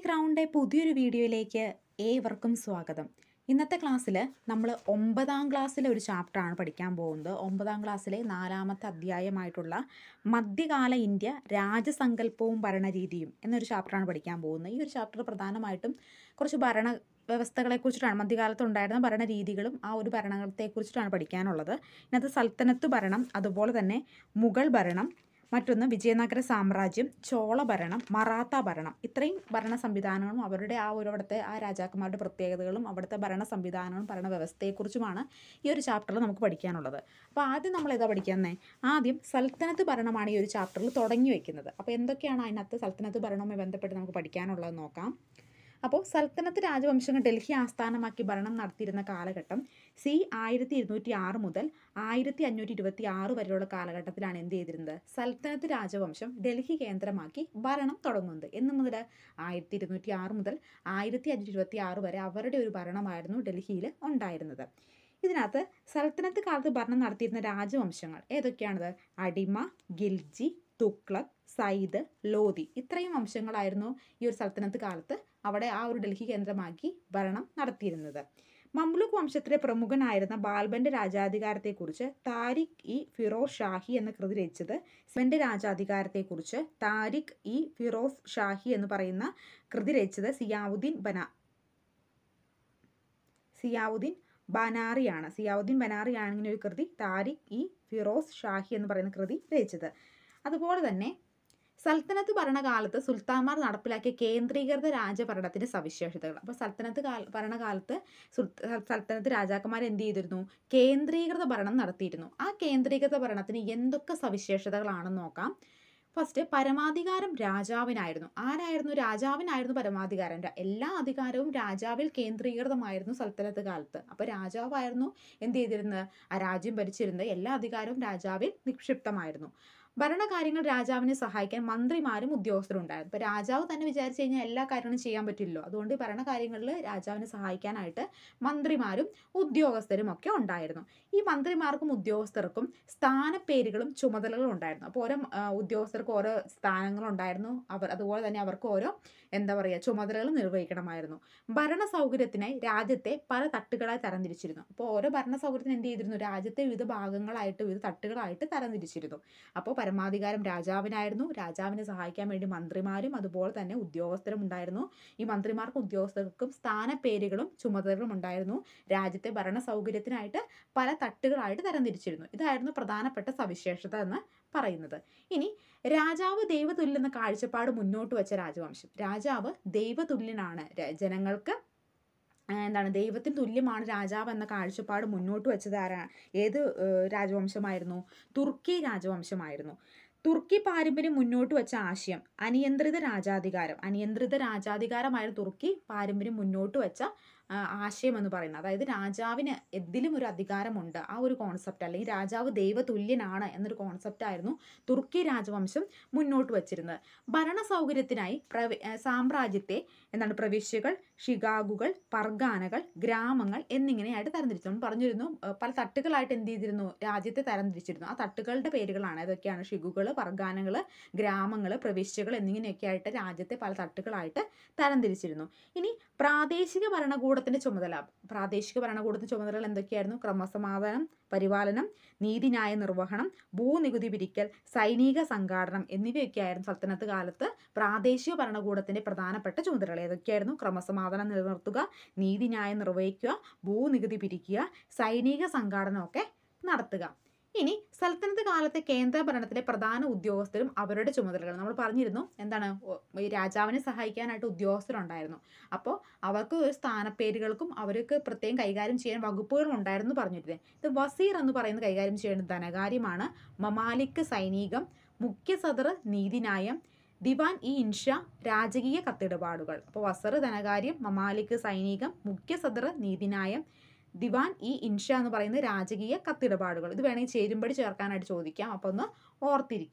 ക്രൗണിൻ്റെ പുതിയൊരു വീഡിയോയിലേക്ക് ഏവർക്കും സ്വാഗതം ഇന്നത്തെ ക്ലാസ്സിൽ നമ്മൾ ഒമ്പതാം ക്ലാസ്സിലെ ഒരു ചാപ്റ്ററാണ് പഠിക്കാൻ പോകുന്നത് ഒമ്പതാം ക്ലാസ്സിലെ നാലാമത്തെ അധ്യായമായിട്ടുള്ള മധ്യകാല ഇന്ത്യ രാജസങ്കല്പവും ഭരണരീതിയും എന്നൊരു ചാപ്റ്ററാണ് പഠിക്കാൻ പോകുന്നത് ഈ ഒരു ചാപ്റ്റർ പ്രധാനമായിട്ടും കുറച്ച് ഭരണ വ്യവസ്ഥകളെക്കുറിച്ചിട്ടാണ് മധ്യകാലത്ത് ഉണ്ടായിരുന്ന ഭരണരീതികളും ആ ഒരു ഭരണത്തെക്കുറിച്ചിട്ടാണ് പഠിക്കാനുള്ളത് ഇതിനകത്ത് സൽത്തനത്ത് ഭരണം അതുപോലെ തന്നെ മുഗൾ ഭരണം മറ്റൊന്ന് വിജയനഗര സാമ്രാജ്യം ചോള ഭരണം മറാത്ത ഭരണം ഇത്രയും ഭരണ സംവിധാനങ്ങളും അവരുടെ ആ ഒരു അവിടുത്തെ ആ രാജാക്കന്മാരുടെ പ്രത്യേകതകളും അവിടുത്തെ ഭരണ സംവിധാനങ്ങളും ഭരണ വ്യവസ്ഥയെക്കുറിച്ചുമാണ് ഈ ഒരു ചാപ്റ്ററിൽ നമുക്ക് പഠിക്കാനുള്ളത് അപ്പോൾ ആദ്യം നമ്മൾ ഏതാ പഠിക്കുന്നത് ആദ്യം സൽത്തനത്ത് ഭരണമാണ് ഈ ഒരു ചാപ്റ്ററിൽ തുടങ്ങി വെക്കുന്നത് അപ്പോൾ എന്തൊക്കെയാണ് അതിനകത്ത് സൽത്തനത്ത് ഭരണവുമായി ബന്ധപ്പെട്ട് നമുക്ക് പഠിക്കാനുള്ളത് നോക്കാം അപ്പോൾ സൽത്തനത്ത് രാജവംശങ്ങൾ ഡൽഹി ആസ്ഥാനമാക്കി ഭരണം നടത്തിയിരുന്ന കാലഘട്ടം സി ആയിരത്തി ഇരുന്നൂറ്റി ആറ് മുതൽ ആയിരത്തി അഞ്ഞൂറ്റി ഇരുപത്തി ആറ് വരെയുള്ള കാലഘട്ടത്തിലാണ് എന്ത് ചെയ്തിരുന്നത് സൽത്തനത്ത് രാജവംശം ഡൽഹി കേന്ദ്രമാക്കി ഭരണം തുടങ്ങുന്നത് എന്ന് മുതൽ ആയിരത്തി ഇരുന്നൂറ്റി ആറ് മുതൽ ആയിരത്തി അഞ്ഞൂറ്റി ഇരുപത്തി ആറ് വരെ അവരുടെ ഒരു ഭരണമായിരുന്നു ഡൽഹിയിൽ ഉണ്ടായിരുന്നത് ഇതിനകത്ത് സൽത്തനത്ത് കാലത്ത് ഭരണം നടത്തിയിരുന്ന രാജവംശങ്ങൾ ഏതൊക്കെയാണത് അടിമ ഗിൽജി തുക്ലക് സയ്യിദ് ലോധി ഇത്രയും വംശങ്ങളായിരുന്നു ഈ ഒരു സൽത്തനത്ത് കാലത്ത് അവിടെ ആ ഒരു ഡൽഹി കേന്ദ്രമാക്കി ഭരണം നടത്തിയിരുന്നത് മംലുക് വംശത്തിലെ പ്രമുഖനായിരുന്ന ബാൽബന്റെ രാജാധികാരത്തെക്കുറിച്ച് താരിഖ് ഇ ഫിറോസ് ഷാഹി എന്ന കൃതി രചിച്ചത് ഇവന്റെ രാജാധികാരത്തെക്കുറിച്ച് താരിഖ് ഇ ഫിറോസ് ഷാഹി എന്ന് പറയുന്ന കൃതി രചിച്ചത് സിയാവുദ്ദീൻ ബന സിയാവുദ്ദീൻ ബനാറിയാണ് സിയാവുദ്ദീൻ ബനാറിയാണ് ഇങ്ങനെ ഒരു കൃതി താരിഖ് ഇ ഫിറോസ് ഷാഹി എന്ന് പറയുന്ന കൃതി രചിച്ചത് അതുപോലെ തന്നെ സൽത്തനത്ത് ഭരണകാലത്ത് സുൽത്താൻമാർ നടപ്പിലാക്കിയ കേന്ദ്രീകൃത രാജഭരണത്തിന്റെ സവിശേഷതകൾ അപ്പോൾ സൽത്തനത്ത് കാല ഭരണകാലത്ത് സൽത്തനത്ത് രാജാക്കന്മാർ എന്ത് ചെയ്തിരുന്നു കേന്ദ്രീകൃത ഭരണം നടത്തിയിരുന്നു ആ കേന്ദ്രീകൃത ഭരണത്തിന് എന്തൊക്കെ സവിശേഷതകളാണെന്ന് നോക്കാം ഫസ്റ്റ് പരമാധികാരം രാജാവിനായിരുന്നു ആരായിരുന്നു രാജാവിനായിരുന്നു പരമാധികാരം എല്ലാ അധികാരവും രാജാവിൽ കേന്ദ്രീകൃതമായിരുന്നു സൽത്തനത്ത് കാലത്ത് അപ്പോൾ രാജാവായിരുന്നു എന്ത് ചെയ്തിരുന്നത് ആ രാജ്യം ഭരിച്ചിരുന്നത് എല്ലാ അധികാരവും രാജാവിൽ നിക്ഷിപ്തമായിരുന്നു ഭരണകാര്യങ്ങൾ രാജാവിനെ സഹായിക്കാൻ മന്ത്രിമാരും ഉദ്യോഗസ്ഥരും ഉണ്ടായിരുന്നു ഇപ്പോൾ രാജാവ് തന്നെ വിചാരിച്ചു കഴിഞ്ഞാൽ എല്ലാ കാര്യങ്ങളും ചെയ്യാൻ പറ്റില്ലല്ലോ അതുകൊണ്ട് ഭരണകാര്യങ്ങളിൽ രാജാവിനെ സഹായിക്കാനായിട്ട് മന്ത്രിമാരും ഉദ്യോഗസ്ഥരും ഒക്കെ ഉണ്ടായിരുന്നു ഈ മന്ത്രിമാർക്കും ഉദ്യോഗസ്ഥർക്കും സ്ഥാനപ്പേരുകളും ചുമതലകളും ഉണ്ടായിരുന്നു അപ്പോൾ ഓരോ ഉദ്യോഗസ്ഥർക്ക് ഓരോ സ്ഥാനങ്ങളുണ്ടായിരുന്നു അവർ അതുപോലെ തന്നെ അവർക്ക് ഓരോ എന്താ പറയുക ചുമതലകൾ നിർവഹിക്കണമായിരുന്നു ഭരണ സൗകര്യത്തിനായി രാജ്യത്തെ പല തട്ടുകളായി തരംതിരിച്ചിരുന്നു അപ്പോൾ ഓരോ ഭരണ സൗകര്യത്തിന് എന്ത് ചെയ്തിരുന്നു രാജ്യത്തെ വിവിധ ഭാഗങ്ങളായിട്ട് വിവിധ തട്ടുകളായിട്ട് തരംതിരിച്ചിരുന്നു അപ്പോൾ പരമാധികാരം രാജാവിനായിരുന്നു രാജാവിനെ സഹായിക്കാൻ വേണ്ടി മന്ത്രിമാരും അതുപോലെ തന്നെ ഉദ്യോഗസ്ഥരും ഉണ്ടായിരുന്നു ഈ മന്ത്രിമാർക്കും ഉദ്യോഗസ്ഥർക്കും സ്ഥാനപ്പേരുകളും ചുമതലകളും ഉണ്ടായിരുന്നു രാജ്യത്തെ ഭരണ സൗകര്യത്തിനായിട്ട് പല തട്ടുകളായിട്ട് തരംതിരിച്ചിരുന്നു ഇതായിരുന്നു പ്രധാനപ്പെട്ട സവിശേഷത എന്ന് പറയുന്നത് ഇനി രാജാവ് ദൈവതുല്യം എന്ന കാഴ്ചപ്പാട് മുന്നോട്ട് വെച്ച രാജവംശം രാജാവ് ദൈവതുല്യനാണ് ജനങ്ങൾക്ക് എന്താണ് ദൈവത്തിന് തുല്യമാണ് രാജാവ് എന്ന കാഴ്ചപ്പാട് മുന്നോട്ട് വെച്ചത് ആരാ ഏത് രാജവംശമായിരുന്നു തുർക്കി രാജവംശമായിരുന്നു തുർക്കി പാരമ്പര്യം മുന്നോട്ട് വെച്ച ആശയം അനിയന്ത്രിത രാജാധികാരം അനിയന്ത്രിത രാജാധികാരമായിരുന്നു തുർക്കി പാരമ്പര്യം മുന്നോട്ട് വെച്ച ആശയം എന്ന് പറയുന്നത് അതായത് രാജാവിന് എന്തിലും ഒരു അധികാരമുണ്ട് ആ ഒരു കോൺസെപ്റ്റ് അല്ലെങ്കിൽ രാജാവ് ദൈവതുല്യനാണ് എന്നൊരു കോൺസെപ്റ്റ് ആയിരുന്നു തുർക്കി രാജവംശം മുന്നോട്ട് വച്ചിരുന്നത് ഭരണ സൗകര്യത്തിനായി പ്രവ സാമ്രാജ്യത്തെ എന്താണ് പ്രവിശ്യകൾ ഷിഗാഗുകൾ പർഗാനകൾ ഗ്രാമങ്ങൾ എന്നിങ്ങനെയായിട്ട് തരംതിരിച്ചു നമ്മൾ പറഞ്ഞിരുന്നു പല തട്ടുകളായിട്ട് എന്ത് ചെയ്തിരുന്നു രാജ്യത്തെ തരംതിരിച്ചിരുന്നു ആ തട്ടുകളുടെ പേരുകളാണ് ഇതൊക്കെയാണ് ഷിഗുകൾ പർഗാനകൾ ഗ്രാമങ്ങൾ പ്രവിശ്യകൾ എന്നിങ്ങനെയൊക്കെ ആയിട്ട് രാജ്യത്തെ പല തട്ടുകളായിട്ട് തരംതിരിച്ചിരുന്നു ഇനി പ്രാദേശിക ഭരണകൂടത്തിന്റെ ചുമതല പ്രാദേശിക ഭരണകൂടത്തിന്റെ ചുമതലകൾ എന്തൊക്കെയായിരുന്നു ക്രമസമാധാനം പരിപാലനം നീതിന്യായ നിർവഹണം ഭൂനികുതി പിരിക്കൽ സൈനിക സംഘാടനം എന്നിവയൊക്കെയായിരുന്നു സൽത്തനത്ത് കാലത്ത് പ്രാദേശിക ഭരണകൂടത്തിന്റെ പ്രധാനപ്പെട്ട ചുമതലകൾ ഏതൊക്കെയായിരുന്നു ക്രമസമാധാനം നിലനിർത്തുക നീതിന്യായം നിർവഹിക്കുക ഭൂനികുതി പിരിക്കുക സൈനിക സംഘാടനമൊക്കെ നടത്തുക ഇനി സൽത്തനത്ത് കാലത്തെ കേന്ദ്ര ഭരണത്തിലെ പ്രധാന ഉദ്യോഗസ്ഥരും അവരുടെ ചുമതലകൾ നമ്മൾ പറഞ്ഞിരുന്നു എന്താണ് ഈ രാജാവിനെ സഹായിക്കാനായിട്ട് ഉദ്യോഗസ്ഥരുണ്ടായിരുന്നു അപ്പോൾ അവർക്ക് ഒരു സ്ഥാനപ്പേരുകൾക്കും അവർക്ക് പ്രത്യേകം കൈകാര്യം ചെയ്യാൻ വകുപ്പുകളും ഉണ്ടായിരുന്നു പറഞ്ഞിരുന്നത് ഇത് വസീർ എന്ന് പറയുന്നത് കൈകാര്യം ചെയ്യുന്ന ധനകാര്യമാണ് മമാലിക് സൈനികം മുഖ്യ സദർ നീതിന്യായം ദിവാൻ ഇ ഇൻഷ രാജകീയ കത്തിടപാടുകൾ അപ്പോൾ വസർ ധനകാര്യം മമാലിക് സൈനികം മുഖ്യ സദർ നീതിന്യായം ദിവാൻ ഇ ഇൻഷ എന്ന് പറയുന്ന രാജകീയ കത്തിടപാടുകൾ ഇത് വേണമെങ്കിൽ ചേരുമ്പടി ചേർക്കാനായിട്ട് ചോദിക്കാം അപ്പോൾ ഒന്ന് ഓർത്തിരിക്കുക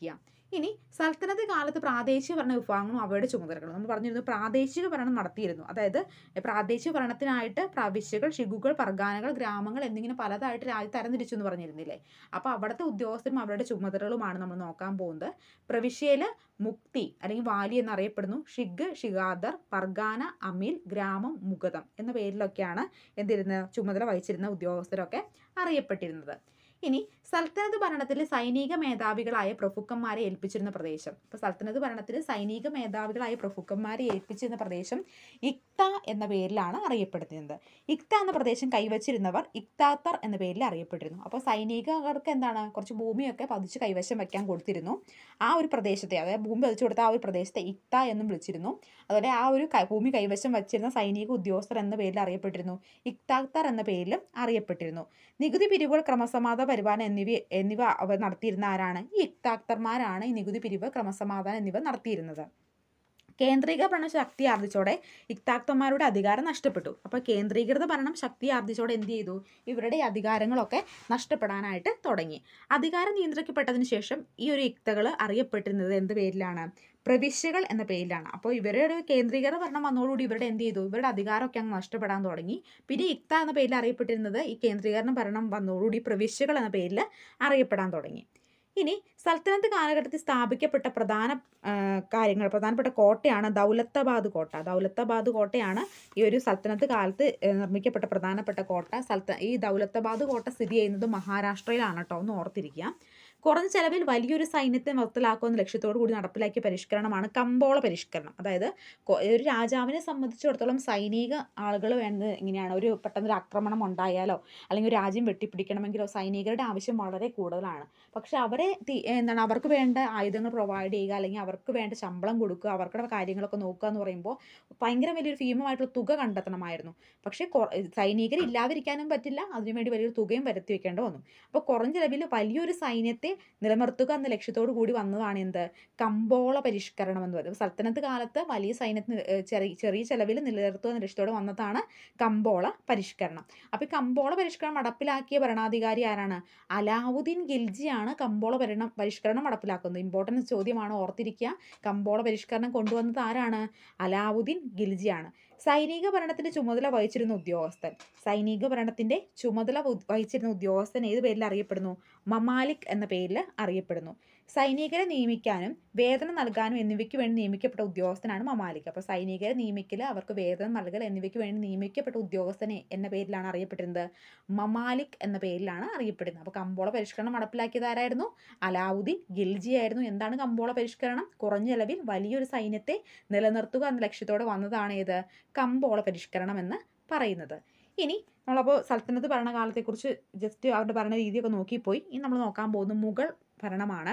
ഇനി സൽത്തനത്ത് കാലത്ത് പ്രാദേശിക ഭരണ വിഭാഗങ്ങളും അവയുടെ ചുമതലകളും നമ്മൾ പറഞ്ഞിരുന്നു പ്രാദേശിക ഭരണം നടത്തിയിരുന്നു അതായത് പ്രാദേശിക ഭരണത്തിനായിട്ട് പ്രവിശ്യകൾ ഷിഗുകൾ പർഗാനകൾ ഗ്രാമങ്ങൾ എന്നിങ്ങനെ പലതായിട്ട് രാജ്യം തരംതിരിച്ചു എന്ന് പറഞ്ഞിരുന്നില്ലേ അപ്പോൾ അവിടുത്തെ ഉദ്യോഗസ്ഥരും അവരുടെ ചുമതലകളുമാണ് നമ്മൾ നോക്കാൻ പോകുന്നത് പ്രവിശ്യയിൽ മുക്തി അല്ലെങ്കിൽ വാലി എന്നറിയപ്പെടുന്നു ഷിഗ് ഷിഗാദർ പർഗാന അമീൽ ഗ്രാമം മുഗതം എന്ന പേരിലൊക്കെയാണ് എന്തിരുന്ന ചുമതല വഹിച്ചിരുന്ന ഉദ്യോഗസ്ഥരൊക്കെ അറിയപ്പെട്ടിരുന്നത് ഇനി സൽത്തനത്ത് ഭരണത്തിൽ സൈനിക മേധാവികളായ പ്രഭുക്കന്മാരെ ഏൽപ്പിച്ചിരുന്ന പ്രദേശം ഇപ്പോൾ സൽത്തനത്ത് ഭരണത്തിൽ സൈനിക മേധാവികളായ പ്രഭുക്കന്മാരെ ഏൽപ്പിച്ചിരുന്ന പ്രദേശം ഇക്ത എന്ന പേരിലാണ് അറിയപ്പെടുന്നത് ഇക്ത എന്ന പ്രദേശം കൈവച്ചിരുന്നവർ ഇക്താത്തർ എന്ന പേരിൽ അറിയപ്പെട്ടിരുന്നു അപ്പോൾ സൈനികർക്ക് എന്താണ് കുറച്ച് ഭൂമിയൊക്കെ പതിച്ച് കൈവശം വയ്ക്കാൻ കൊടുത്തിരുന്നു ആ ഒരു പ്രദേശത്തെ അതായത് ഭൂമി പതിച്ചു കൊടുത്ത ആ ഒരു പ്രദേശത്തെ ഇക്ത എന്നും വിളിച്ചിരുന്നു അതുപോലെ ആ ഒരു ഭൂമി കൈവശം വച്ചിരുന്ന സൈനിക ഉദ്യോഗസ്ഥർ എന്ന പേരിൽ അറിയപ്പെട്ടിരുന്നു ഇക്താത്തർ എന്ന പേരിലും അറിയപ്പെട്ടിരുന്നു നികുതി പിരിവുകൾ ക്രമസമാധാന പരിപാലനം എന്നിവ എന്നിവ അവർ നടത്തിയിരുന്ന ആരാണ് ഈ ഇക്താക്തർമാരാണ് ഈ നികുതി പിരിവ് ക്രമസമാധാനം എന്നിവ നടത്തിയിരുന്നത് കേന്ദ്രീക ഭരണം ശക്തി ആർജിച്ചോടെ ഇക്താക്തന്മാരുടെ അധികാരം നഷ്ടപ്പെട്ടു അപ്പോൾ കേന്ദ്രീകൃത ഭരണം ശക്തി ആർജിച്ചോടെ എന്ത് ചെയ്തു ഇവരുടെ അധികാരങ്ങളൊക്കെ നഷ്ടപ്പെടാനായിട്ട് തുടങ്ങി അധികാരം നിയന്ത്രിക്കപ്പെട്ടതിന് ശേഷം ഈ ഒരു ഇക്തകൾ അറിയപ്പെട്ടിരുന്നത് എന്ത് പേരിലാണ് പ്രവിശ്യകൾ എന്ന പേരിലാണ് അപ്പോൾ ഇവരുടെ ഒരു കേന്ദ്രീകൃത ഭരണം വന്നതോടുകൂടി ഇവരുടെ എന്ത് ചെയ്തു ഇവരുടെ അധികാരമൊക്കെ അങ്ങ് നഷ്ടപ്പെടാൻ തുടങ്ങി പിന്നെ ഇക്ത എന്ന പേരിൽ അറിയപ്പെട്ടിരുന്നത് ഈ കേന്ദ്രീകരണ ഭരണം വന്നതോടുകൂടി പ്രവിശ്യകൾ എന്ന പേരിൽ അറിയപ്പെടാൻ തുടങ്ങി ഇനി സൽത്തനത്ത് കാലഘട്ടത്തിൽ സ്ഥാപിക്കപ്പെട്ട പ്രധാന കാര്യങ്ങൾ പ്രധാനപ്പെട്ട കോട്ടയാണ് ദൗലത്താബാദ് കോട്ട ദൗലത്താബാദ് കോട്ടയാണ് ഈ ഒരു സൽത്തനത്ത് കാലത്ത് നിർമ്മിക്കപ്പെട്ട പ്രധാനപ്പെട്ട കോട്ട സൽത്ത ഈ ദൗലത്താബാദ് കോട്ട സ്ഥിതി ചെയ്യുന്നത് മഹാരാഷ്ട്രയിലാണ് കേട്ടോ ഒന്ന് ഓർത്തിരിക്കുക കുറഞ്ഞ ചെലവിൽ വലിയൊരു സൈന്യത്തെ നിർത്തലാക്കുമെന്ന ലക്ഷ്യത്തോടു കൂടി നടപ്പിലാക്കിയ പരിഷ്കരണമാണ് കമ്പോള പരിഷ്കരണം അതായത് ഒരു രാജാവിനെ സംബന്ധിച്ചിടത്തോളം സൈനിക ആളുകൾ വേണ്ടത് ഇങ്ങനെയാണ് ഒരു പെട്ടെന്നൊരു ആക്രമണം ഉണ്ടായാലോ അല്ലെങ്കിൽ ഒരു രാജ്യം വെട്ടിപ്പിടിക്കണമെങ്കിലോ സൈനികരുടെ ആവശ്യം വളരെ കൂടുതലാണ് പക്ഷെ അവരെ എന്താണ് അവർക്ക് വേണ്ട ആയുധങ്ങൾ പ്രൊവൈഡ് ചെയ്യുക അല്ലെങ്കിൽ അവർക്ക് വേണ്ട ശമ്പളം കൊടുക്കുക അവരുടെ കാര്യങ്ങളൊക്കെ നോക്കുക എന്ന് പറയുമ്പോൾ ഭയങ്കര വലിയൊരു ഭീമമായിട്ടുള്ള തുക കണ്ടെത്തണമായിരുന്നു പക്ഷേ സൈനികർ ഇല്ലാതിരിക്കാനും പറ്റില്ല അതിനുവേണ്ടി വലിയൊരു തുകയും വരുത്തി വെക്കേണ്ടി വന്നു അപ്പോൾ കുറഞ്ഞ ചെലവിൽ വലിയൊരു സൈന്യത്തെ നിലനിർത്തുക എന്ന ലക്ഷ്യത്തോടു കൂടി വന്നതാണ് എന്ത് കമ്പോള പരിഷ്കരണം എന്ന് പറയുന്നത് സൽത്തനത്ത് കാലത്ത് വലിയ സൈന്യത്തിന് ചെറിയ ചെറിയ ചെലവിൽ നിലനിർത്തുക എന്ന ലക്ഷ്യത്തോടെ വന്നതാണ് കമ്പോള പരിഷ്കരണം അപ്പോൾ ഈ കമ്പോള പരിഷ്കരണം നടപ്പിലാക്കിയ ഭരണാധികാരി ആരാണ് അലാവുദ്ദീൻ ഗിൽജിയാണ് കമ്പോള ഭരണം പരിഷ്കരണം നടപ്പിലാക്കുന്നത് ഇമ്പോർട്ടൻറ്റ് ചോദ്യമാണ് ഓർത്തിരിക്കുക കമ്പോള പരിഷ്കരണം കൊണ്ടുവന്നത് ആരാണ് അലാവുദ്ദീൻ ഗിൽജിയാണ് സൈനിക ഭരണത്തിന്റെ ചുമതല വഹിച്ചിരുന്ന ഉദ്യോഗസ്ഥൻ സൈനിക ഭരണത്തിന്റെ ചുമതല വഹിച്ചിരുന്ന ഉദ്യോഗസ്ഥൻ ഏത് പേരിൽ അറിയപ്പെടുന്നു മമാലിക് എന്ന പേരിൽ അറിയപ്പെടുന്നു സൈനികരെ നിയമിക്കാനും വേതനം നൽകാനും എന്നിവയ്ക്ക് വേണ്ടി നിയമിക്കപ്പെട്ട ഉദ്യോഗസ്ഥനാണ് മമാലിക് അപ്പോൾ സൈനികരെ നിയമിക്കൽ അവർക്ക് വേതനം നൽകൽ എന്നിവയ്ക്ക് വേണ്ടി നിയമിക്കപ്പെട്ട ഉദ്യോഗസ്ഥനെ എന്ന പേരിലാണ് അറിയപ്പെട്ടിരുന്നത് മമാലിക് എന്ന പേരിലാണ് അറിയപ്പെടുന്നത് അപ്പോൾ കമ്പോള പരിഷ്കരണം നടപ്പിലാക്കിയത് ആരായിരുന്നു അലാവുദ്ദീൻ ഗിൽജി ആയിരുന്നു എന്താണ് കമ്പോള പരിഷ്കരണം കുറഞ്ഞ ചെലവിൽ വലിയൊരു സൈന്യത്തെ നിലനിർത്തുക എന്ന ലക്ഷ്യത്തോടെ വന്നതാണ് ഏത് കമ്പോള പരിഷ്കരണം എന്ന് പറയുന്നത് ഇനി നമ്മളപ്പോൾ സൽത്തനത്ത് ഭരണകാലത്തെക്കുറിച്ച് ജസ്റ്റ് അവരുടെ ഭരണ രീതിയൊക്കെ നോക്കിപ്പോയി ഇനി നമ്മൾ നോക്കാൻ പോകുന്നത് മുഗൾ ഭരണമാണ്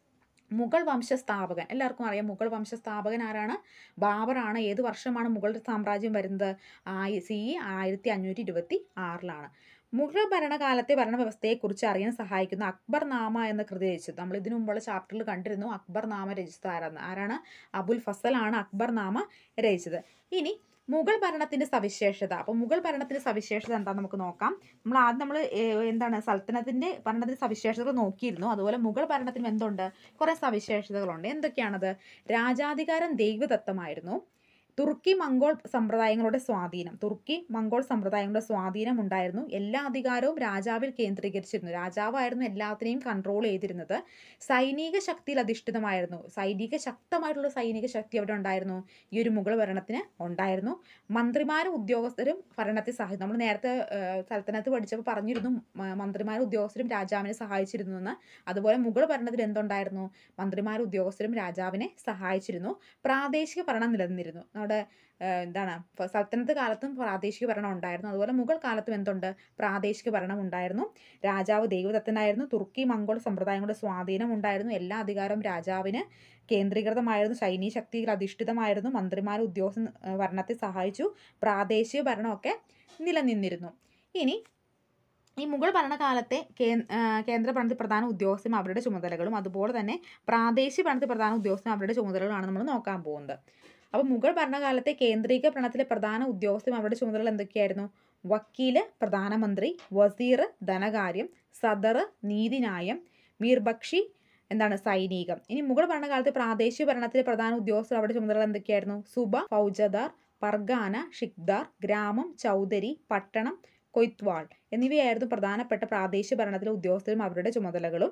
മുഗൾ വംശസ്ഥാപകൻ എല്ലാവർക്കും അറിയാം മുഗൾ വംശസ്ഥാപകൻ ആരാണ് ബാബറാണ് ഏത് വർഷമാണ് മുഗൾ സാമ്രാജ്യം വരുന്നത് ആയി സി ആയിരത്തി അഞ്ഞൂറ്റി ഇരുപത്തി ആറിലാണ് മുഗൾ ഭരണകാലത്തെ ഭരണവ്യവസ്ഥയെക്കുറിച്ച് അറിയാൻ സഹായിക്കുന്ന അക്ബർ നാമ എന്ന കൃതി രചിച്ചത് നമ്മൾ ഇതിനു മുമ്പുള്ള ചാപ്റ്ററിൽ കണ്ടിരുന്നു അക്ബർ നാമ രചിച്ചത് ആരാണ് ആരാണ് അബുൽ ഫസലാണ് അക്ബർ നാമ രചിച്ചത് ഇനി മുഗൾ ഭരണത്തിന്റെ സവിശേഷത അപ്പോൾ മുഗൾ ഭരണത്തിന്റെ സവിശേഷത എന്താണെന്ന് നമുക്ക് നോക്കാം നമ്മൾ ആദ്യം നമ്മൾ എന്താണ് സൽത്തനത്തിന്റെ ഭരണത്തിന്റെ സവിശേഷതകൾ നോക്കിയിരുന്നു അതുപോലെ മുഗൾ ഭരണത്തിനും എന്തുണ്ട് കുറേ സവിശേഷതകളുണ്ട് എന്തൊക്കെയാണത് രാജാധികാരം ദൈവദത്തമായിരുന്നു തുർക്കി മംഗോൾ സമ്പ്രദായങ്ങളുടെ സ്വാധീനം തുർക്കി മംഗോൾ സമ്പ്രദായങ്ങളുടെ സ്വാധീനം ഉണ്ടായിരുന്നു എല്ലാ അധികാരവും രാജാവിൽ കേന്ദ്രീകരിച്ചിരുന്നു രാജാവായിരുന്നു എല്ലാത്തിനെയും കൺട്രോൾ ചെയ്തിരുന്നത് സൈനിക ശക്തിയിൽ അധിഷ്ഠിതമായിരുന്നു സൈനിക ശക്തമായിട്ടുള്ള സൈനിക ശക്തി അവിടെ ഉണ്ടായിരുന്നു ഈ ഒരു മുഗൾ ഭരണത്തിന് ഉണ്ടായിരുന്നു മന്ത്രിമാരും ഉദ്യോഗസ്ഥരും ഭരണത്തെ സഹായിച്ചു നമ്മൾ നേരത്തെ സൽത്തനത്ത് പഠിച്ചപ്പോൾ പറഞ്ഞിരുന്നു മന്ത്രിമാരും ഉദ്യോഗസ്ഥരും രാജാവിനെ സഹായിച്ചിരുന്നു എന്ന് അതുപോലെ മുഗൾ ഭരണത്തിൽ എന്തുണ്ടായിരുന്നു മന്ത്രിമാരും ഉദ്യോഗസ്ഥരും രാജാവിനെ സഹായിച്ചിരുന്നു പ്രാദേശിക ഭരണം നിലനിന്നിരുന്നു നമ്മുടെ എന്താണ് സൽത്തനത്ത് കാലത്തും പ്രാദേശിക ഭരണം ഉണ്ടായിരുന്നു അതുപോലെ മുഗൾ കാലത്തും എന്തുണ്ട് പ്രാദേശിക ഭരണം ഉണ്ടായിരുന്നു രാജാവ് ദൈവദത്തനായിരുന്നു തുർക്കി മംഗോൾ സമ്പ്രദായങ്ങളുടെ സ്വാധീനം ഉണ്ടായിരുന്നു എല്ലാ അധികാരവും രാജാവിന് കേന്ദ്രീകൃതമായിരുന്നു സൈനിക ശക്തിയിൽ അധിഷ്ഠിതമായിരുന്നു മന്ത്രിമാർ ഉദ്യോഗസ്ഥ ഭരണത്തെ സഹായിച്ചു പ്രാദേശിക ഭരണമൊക്കെ നിലനിന്നിരുന്നു ഇനി ഈ മുഗൾ ഭരണകാലത്തെ കേന്ദ്ര ഭരണത്തിൽ പ്രധാന ഉദ്യോഗസ്ഥരും അവരുടെ ചുമതലകളും അതുപോലെ തന്നെ പ്രാദേശിക ഭരണത്തിൽ പ്രധാന ഉദ്യോഗസ്ഥരും അവരുടെ ചുമതലകളാണ് നമ്മൾ നോക്കാൻ പോകുന്നത് അപ്പോൾ മുഗൾ ഭരണകാലത്തെ കേന്ദ്രീക ഭരണത്തിലെ പ്രധാന ഉദ്യോഗസ്ഥരും അവരുടെ ചുമതലകൾ എന്തൊക്കെയായിരുന്നു വക്കീല് പ്രധാനമന്ത്രി വസീർ ധനകാര്യം സദർ നീതിന്യായം മീർബക്ഷി എന്താണ് സൈനികം ഇനി മുഗൾ ഭരണകാലത്ത് പ്രാദേശിക ഭരണത്തിലെ പ്രധാന ഉദ്യോഗസ്ഥർ അവിടെ ചുമതല എന്തൊക്കെയായിരുന്നു സുബ ഫൗജദാർ പർഗാന ഷിക്ദാർ ഗ്രാമം ചൗധരി പട്ടണം കൊയ്ത്വാൾ എന്നിവയായിരുന്നു പ്രധാനപ്പെട്ട പ്രാദേശിക ഭരണത്തിലെ ഉദ്യോഗസ്ഥരും അവരുടെ ചുമതലകളും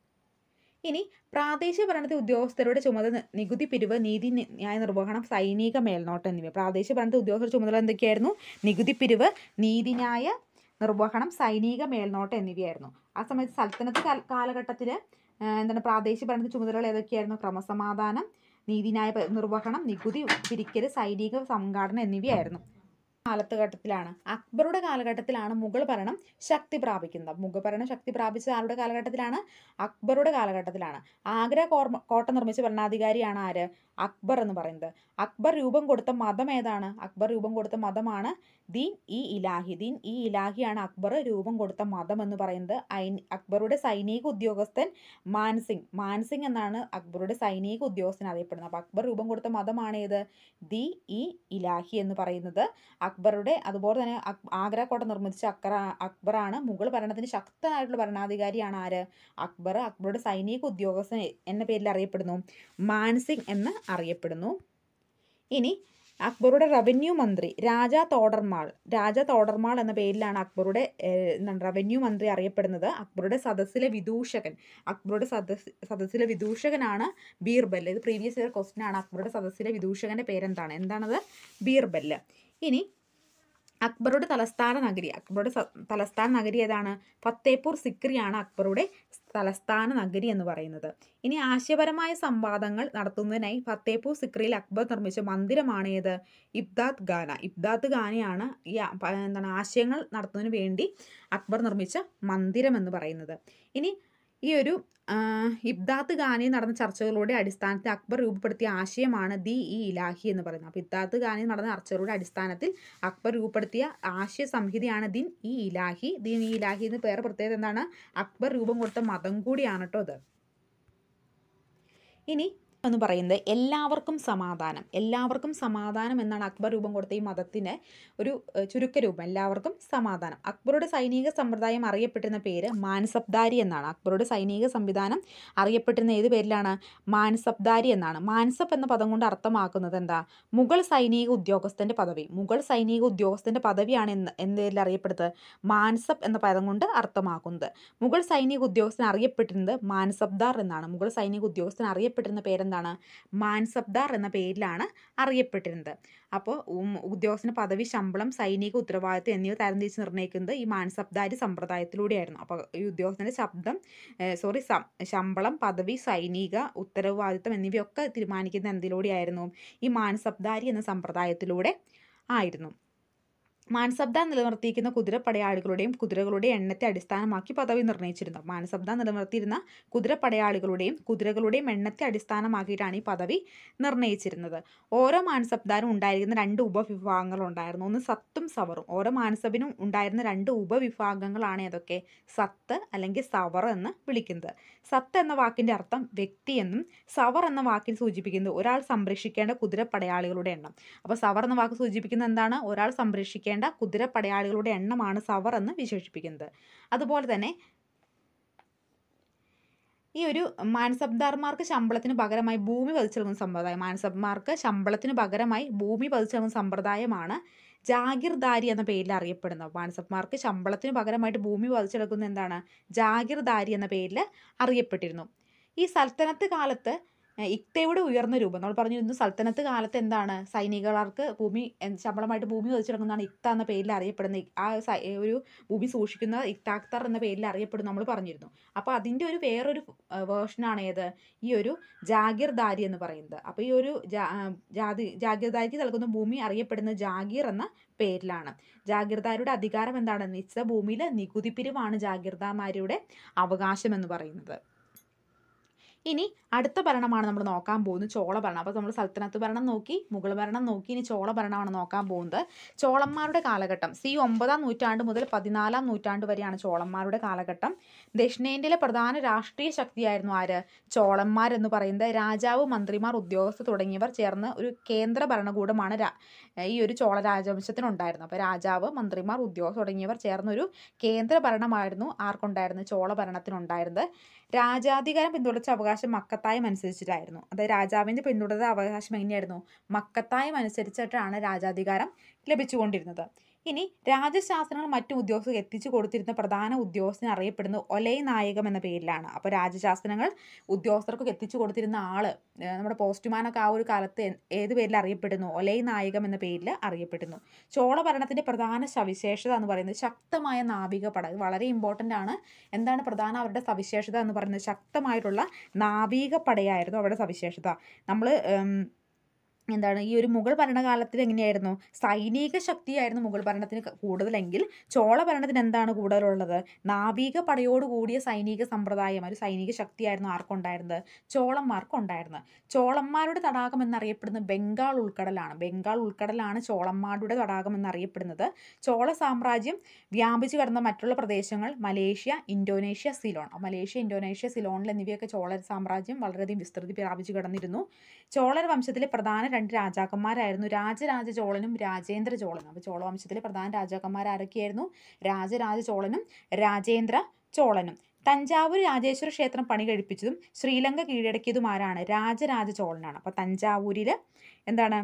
ഇനി പ്രാദേശിക ഭരണത്തിലെ ഉദ്യോഗസ്ഥരുടെ ചുമതല നികുതി പിരിവ് നീതി നി- ന്യായ നിർവഹണം സൈനിക മേൽനോട്ടം എന്നിവ പ്രാദേശിക ഭരണത്തിലെ ഉദ്യോഗസ്ഥരുടെ ചുമതല എന്തൊക്കെയായിരുന്നു നികുതി പിരിവ് നീതിന്യായ നിർവഹണം സൈനിക മേൽനോട്ടം എന്നിവയായിരുന്നു ആ സമയത്ത് സൽത്തനത്ത് കാല- കാലഘട്ടത്തില് ആ, എന്താണ് പ്രാദേശിക ഭരണത്തിൽ ചുമതലകൾ ഏതൊക്കെയായിരുന്നു ക്രമസമാധാനം നീതിന്യായ പ- നിർവഹണം നികുതി പിരിക്കൽ സൈനിക സംഘാടനം എന്നിവയായിരുന്നു കാലഘട്ടത്തിലാണ് അക്ബറുടെ കാലഘട്ടത്തിലാണ് മുഗൾ ഭരണം ശക്തി പ്രാപിക്കുന്നത് മുഗൾ ഭരണം ശക്തി പ്രാപിച്ചത് ആരുടെ കാലഘട്ടത്തിലാണ് അക്ബറുടെ കാലഘട്ടത്തിലാണ് ആഗ്ര കോർമ കോട്ട നിർമ്മിച്ച ഭരണാധികാരിയാണ് ആര് അക്ബർ എന്ന് പറയുന്നത് അക്ബർ രൂപം കൊടുത്ത മതം ഏതാണ് അക്ബർ രൂപം കൊടുത്ത മതമാണ് ദീൻ ഇ ഇലാഹി ദീൻ ഇ ഇലാഹിയാണ് അക്ബർ രൂപം കൊടുത്ത മതം എന്ന് പറയുന്നത് ഐ- അക്ബറുടെ സൈനിക ഉദ്യോഗസ്ഥൻ മാൻസിംഗ് മാൻസിംഗ് എന്നാണ് അക്ബറുടെ സൈനിക ഉദ്യോഗസ്ഥൻ അറിയപ്പെടുന്നത് അപ്പോൾ അക്ബർ രൂപം കൊടുത്ത മതമാണ് ഏത് ദി ഇ ഇലാഹി എന്ന് പറയുന്നത് അക്ബറുടെ അതുപോലെ തന്നെ അക്- ആഗ്ര കോട്ട നിർമ്മിച്ച അക്ര അക്ബറാണ് മുഗൾ ഭരണത്തിന് ശക്തനായിട്ടുള്ള ഭരണാധികാരിയാണ് ആര് അക്ബർ അക്ബറുടെ സൈനിക ഉദ്യോഗസ്ഥൻ എന്ന പേരിൽ അറിയപ്പെടുന്നു മാൻസിംഗ് എന്ന് അറിയപ്പെടുന്നു ഇനി അക്ബറുടെ റവന്യൂ മന്ത്രി രാജാ തോഡർമാൾ രാജാ തോഡർമാൾ എന്ന പേരിലാണ് അക്ബറുടെ ഏഹ്, എന്താണ് റവന്യൂ മന്ത്രി അറിയപ്പെടുന്നത് അക്ബറുടെ സദസ്സിലെ വിദൂഷകൻ അക്ബറുടെ സദസ് സദസ്സിലെ വിദൂഷകനാണ് ബീർബൽ ഇത് പ്രീവിയസ് ഇയർ ക്വസ്റ്റ്യൻ ആണ് അക്ബറുടെ സദസ്സിലെ വിദൂഷകന്റെ പേരെന്താണ് എന്താണത് ബീർബൽ ഇനി അക്ബറുടെ തലസ്ഥാന നഗരി അക്ബറുടെ സ- തലസ്ഥാന നഗരി ഏതാണ് ഫത്തേപൂർ സിക്രിയാണ് അക്ബറുടെ തലസ്ഥാന നഗരി എന്ന് പറയുന്നത് ഇനി ആശയപരമായ സംവാദങ്ങൾ നടത്തുന്നതിനായി ഫത്തേപൂർ സിക്രിയിൽ അക്ബർ നിർമ്മിച്ച മന്ദിരമാണ് ഏത് ഇബ്ദാത്ത് ഖാന ഇബ്ദാത്ത് ഖാനയാണ് ഈ ആ- പ- എന്താണ് ആശയങ്ങൾ നടത്തുന്നതിന് വേണ്ടി അക്ബർ നിർമ്മിച്ച മന്ദിരം എന്ന് പറയുന്നത് ഇനി ഈ ഒരു ആ, ഇബ്ദാത്ത് ഖാനയിൽ നടന്ന ചർച്ചകളുടെ അടിസ്ഥാനത്തിൽ അക്ബർ രൂപപ്പെടുത്തിയ ആശയമാണ് ദി ഇ ഇലാഹി എന്ന് പറയുന്നത് അപ്പോൾ ഇബ്ദാത്ത് ഖാനയിൽ നടന്ന ചർച്ചകളുടെ അടിസ്ഥാനത്തിൽ അക്ബർ രൂപപ്പെടുത്തിയ ആശയ സംഹിതയാണ് ദിൻ ഇ ഇലാഹി ദിൻ ഇ ഇലാഹി എന്ന് പേര് പ്രത്യേകത എന്താണ് അക്ബർ രൂപം കൊടുത്ത മതം കൂടിയാണ് കേട്ടോ ഇത് ഇനി എന്ന് പറയുന്നത് എല്ലാവർക്കും സമാധാനം എല്ലാവർക്കും സമാധാനം എന്നാണ് അക്ബർ രൂപം കൊടുത്ത ഈ മതത്തിന് ഒരു ഏഹ്, ചുരുക്കരൂപം എല്ലാവർക്കും സമാധാനം അക്ബറുടെ സൈനിക സമ്പ്രദായം അറിയപ്പെട്ടിരുന്ന പേര് മാൻസബ്ദാരി എന്നാണ് അക്ബറുടെ സൈനിക സംവിധാനം അറിയപ്പെട്ടിരുന്ന ഏത് പേരിലാണ് മാൻസബ്ദാരി എന്നാണ് മാൻസബ് എന്ന പദം കൊണ്ട് അർത്ഥമാക്കുന്നത് എന്താ മുഗൾ സൈനിക ഉദ്യോഗസ്ഥന്റെ പദവി മുഗൾ സൈനിക ഉദ്യോഗസ്ഥന്റെ പദവിയാണ് എന്ന് എന്ത് പേരിൽ അറിയപ്പെടുന്നത് മാൻസബ് എന്ന പദം കൊണ്ട് അർത്ഥമാക്കുന്നത് മുഗൾ സൈനിക ഉദ്യോഗസ്ഥൻ അറിയപ്പെട്ടിരുന്നത് മാൻസബ്ദാർ എന്നാണ് മുഗൾ സൈനിക ഉദ്യോഗസ്ഥൻ അറിയപ്പെട്ടിരുന്ന പേരെന്താണ് മാൻസബ്ദാർ എന്ന പേരിലാണ് അറിയപ്പെട്ടിരുന്നത് അപ്പോൾ ഉദ്യോഗസ്ഥന് പദവി ശമ്പളം സൈനിക ഉത്തരവാദിത്വം എന്നിവ തരംതിരിച്ച് നിർണ്ണയിക്കുന്നത് ഈ മാൻസബ്ദാരി സമ്പ്രദായത്തിലൂടെയായിരുന്നു അപ്പോൾ ഈ ഉദ്യോഗസ്ഥൻ്റെ ശബ്ദം സോറി ശമ്പളം പദവി സൈനിക ഉത്തരവാദിത്വം എന്നിവയൊക്കെ തീരുമാനിക്കുന്ന എന്തിലൂടെയായിരുന്നു ഈ മാൻസബ്ദാരി എന്ന സമ്പ്രദായത്തിലൂടെ ആയിരുന്നു മാൻസബ്ദ നിലനിർത്തിയിരിക്കുന്ന കുതിരപ്പടയാളികളുടെയും കുതിരകളുടെയും എണ്ണത്തെ അടിസ്ഥാനമാക്കി പദവി നിർണ്ണയിച്ചിരുന്നു മാൻസബ്ദ നിലനിർത്തിയിരുന്ന കുതിരപ്പടയാളികളുടെയും കുതിരകളുടെയും എണ്ണത്തെ അടിസ്ഥാനമാക്കിയിട്ടാണ് ഈ പദവി നിർണ്ണയിച്ചിരുന്നത് ഓരോ മാൻസബ്ദാരും ഉണ്ടായിരുന്ന രണ്ട് ഉപവിഭാഗങ്ങളുണ്ടായിരുന്നു ഒന്ന് സത്തും സവറും ഓരോ മാൻസബിനും ഉണ്ടായിരുന്ന രണ്ട് ഉപവിഭാഗങ്ങളാണ് ഏതൊക്കെ സത്ത് അല്ലെങ്കിൽ സവർ എന്ന് വിളിക്കുന്നത് സത്ത് എന്ന വാക്കിന്റെ അർത്ഥം വ്യക്തി എന്നും സവർ എന്ന വാക്കിൽ സൂചിപ്പിക്കുന്നത് ഒരാൾ സംരക്ഷിക്കേണ്ട കുതിരപ്പടയാളികളുടെ എണ്ണം അപ്പോൾ സവർ എന്ന വാക്ക് സൂചിപ്പിക്കുന്നത് എന്താണ് ഒരാൾ സംരക്ഷിക്കേണ്ട കുതിരപ്പടയാളികളുടെ എണ്ണമാണ് സവർ എന്ന് വിശേഷിപ്പിക്കുന്നത് അതുപോലെ തന്നെ ഈ ഒരു മാനസബ്ദാർമാർക്ക് ശമ്പളത്തിന് പകരമായി ഭൂമി പതിച്ചു നൽകുന്ന സമ്പ്രദായം മാനസബ്മാർക്ക് ശമ്പളത്തിന് പകരമായി ഭൂമി പതിച്ചു നൽകുന്ന സമ്പ്രദായമാണ് ജാഗിർദാരി എന്ന പേരിൽ അറിയപ്പെടുന്നത് മാനസബ്മാർക്ക് ശമ്പളത്തിന് പകരമായിട്ട് ഭൂമി പതിച്ചെടുക്കുന്ന എന്താണ് ജാഗിർദാരി എന്ന പേരിൽ അറിയപ്പെട്ടിരുന്നു ഈ സൽത്തനത്ത് കാലത്ത് ഏഹ് ഇക്തയുടെ ഉയർന്ന രൂപം നമ്മൾ പറഞ്ഞിരുന്നു സൽത്തനത്ത് കാലത്ത് എന്താണ് സൈനികർക്ക് ഭൂമി എന്ത് ശമ്പളമായിട്ട് ഭൂമി വധിച്ചെടുക്കുന്നതാണ് ഇക്ത എന്ന പേരിൽ അറിയപ്പെടുന്ന ഇ- ആ സൈ- ഒരു ഭൂമി സൂക്ഷിക്കുന്ന ഇക്താക്തർ എന്ന പേരിൽ അറിയപ്പെടും നമ്മൾ പറഞ്ഞിരുന്നു അപ്പോൾ അതിൻ്റെ ഒരു വേറൊരു വേർഷനാണ് ഏത് ഈ ഒരു ജാഗീർദാരി എന്ന് പറയുന്നത് അപ്പോൾ ഈ ഒരു ജാ- ആ, ജാതി ജാഗീർദാരിക്ക് നൽകുന്ന ഭൂമി അറിയപ്പെടുന്നത് ജാഗീർ എന്ന പേരിലാണ് ജാഗീർദാരുടെ അധികാരം എന്താണ് നിശ്ചിത ഭൂമിയിൽ നികുതി പിരിവാണ് ജാഗീർദാമാരുടെ അവകാശം എന്ന് പറയുന്നത് ഇനി അടുത്ത ഭരണമാണ് നമ്മൾ നോക്കാൻ പോകുന്നത് ചോള ഭരണം അപ്പോൾ നമ്മൾ സൽത്തനത്ത് ഭരണം നോക്കി മുഗൾ ഭരണം നോക്കി ഇനി ചോള ഭരണമാണ് നോക്കാൻ പോകുന്നത് ചോളന്മാരുടെ കാലഘട്ടം സി ഒമ്പതാം നൂറ്റാണ്ട് മുതൽ പതിനാലാം നൂറ്റാണ്ട് വരെയാണ് ചോളന്മാരുടെ കാലഘട്ടം ദക്ഷിണേന്ത്യയിലെ പ്രധാന രാഷ്ട്രീയ ശക്തിയായിരുന്നു ആര് ചോളന്മാർ എന്ന് പറയുന്നത് രാജാവ് മന്ത്രിമാർ ഉദ്യോഗസ്ഥർ തുടങ്ങിയവർ ചേർന്ന് ഒരു കേന്ദ്ര ഭരണകൂടമാണ് രാ- ഈ ഒരു ചോള രാജവംശത്തിനുണ്ടായിരുന്നത് അപ്പോൾ രാജാവ് മന്ത്രിമാർ ഉദ്യോഗസ്ഥർ തുടങ്ങിയവർ ചേർന്നൊരു കേന്ദ്ര ഭരണമായിരുന്നു ആർക്കുണ്ടായിരുന്നത് ചോള ഭരണത്തിനുണ്ടായിരുന്നത് രാജാധികാരം പിന്തുടർച്ച അവകാശ അവകാശം മക്കത്തായം അനുസരിച്ചിട്ടായിരുന്നു അതായത് രാജാവിൻ്റെ പിന്തുടരുന്ന അവകാശം എങ്ങനെയായിരുന്നു മക്കത്തായം അനുസരിച്ചിട്ടാണ് രാജാധികാരം ലഭിച്ചുകൊണ്ടിരുന്നത് ഇനി രാജശാസ്ത്രങ്ങൾ മറ്റു ഉദ്യോഗസ്ഥർക്ക് എത്തിച്ചു കൊടുത്തിരുന്ന പ്രധാന ഉദ്യോഗസ്ഥൻ അറിയപ്പെടുന്നത് ഒലൈ നായകം എന്ന പേരിലാണ് അപ്പോൾ രാജശാസ്ത്രങ്ങൾ ഉദ്യോഗസ്ഥർക്ക് എത്തിച്ചു കൊടുത്തിരുന്ന ആള് ഏഹ് നമ്മുടെ പോസ്റ്റ്മാനൊക്കെ ആ ഒരു കാലത്ത് എ- ഏത് പേരിൽ അറിയപ്പെടുന്നു ഒലൈ നായകം എന്ന പേരിൽ അറിയപ്പെടുന്നു ചോള ഭരണത്തിന്റെ പ്രധാന സവിശേഷത എന്ന് പറയുന്നത് ശക്തമായ നാവിക പട ഇത് വളരെ ഇമ്പോർട്ടൻ്റ് ആണ് എന്താണ് പ്രധാന അവരുടെ സവിശേഷത എന്ന് പറയുന്നത് ശക്തമായിട്ടുള്ള നാവിക പടയായിരുന്നു അവരുടെ സവിശേഷത നമ്മൾ എന്താണ് ഈ ഒരു മുഗൾ ഭരണകാലത്തിൽ എങ്ങനെയായിരുന്നു സൈനിക ശക്തിയായിരുന്നു മുഗൾ ഭരണത്തിന് ക- കൂടുതലെങ്കിൽ ചോള ഭരണത്തിന് എന്താണ് കൂടുതലുള്ളത് നാവിക പടയോട് കൂടിയ സൈനിക സമ്പ്രദായം ഒരു സൈനിക ശക്തിയായിരുന്നു ആർക്കുണ്ടായിരുന്നത് ചോളന്മാർക്കുണ്ടായിരുന്നത് ചോളന്മാരുടെ തടാകം എന്നറിയപ്പെടുന്നത് ബംഗാൾ ഉൾക്കടലാണ് ബംഗാൾ ഉൾക്കടലാണ് ചോളന്മാരുടെ തടാകം എന്നറിയപ്പെടുന്നത് ചോള സാമ്രാജ്യം വ്യാപിച്ചു കിടന്ന മറ്റുള്ള പ്രദേശങ്ങൾ മലേഷ്യ ഇന്തോനേഷ്യ സിലോൺ അപ്പോൾ മലേഷ്യ ഇന്തോനേഷ്യ സിലോണിൽ എന്നിവയൊക്കെ ചോള സാമ്രാജ്യം വളരെയധികം വിസ്തൃതി വ്യാപിച്ചു കിടന്നിരുന്നു ചോളർ വംശത്തിലെ പ്രധാന രണ്ട് രാജാക്കന്മാരായിരുന്നു രാജരാജ ചോളനും രാജേന്ദ്ര ചോളനും അപ്പോൾ ചോള വംശത്തിലെ പ്രധാന രാജാക്കന്മാർ ആരൊക്കെയായിരുന്നു രാജരാജ ചോളനും രാജേന്ദ്ര ചോളനും തഞ്ചാവൂർ രാജേശ്വര ക്ഷേത്രം പണി കഴിപ്പിച്ചതും ശ്രീലങ്ക കീഴടക്കിയതും ആരാണ് രാജരാജ ചോളനാണ് അപ്പോൾ തഞ്ചാവൂരിൽ എന്താണ്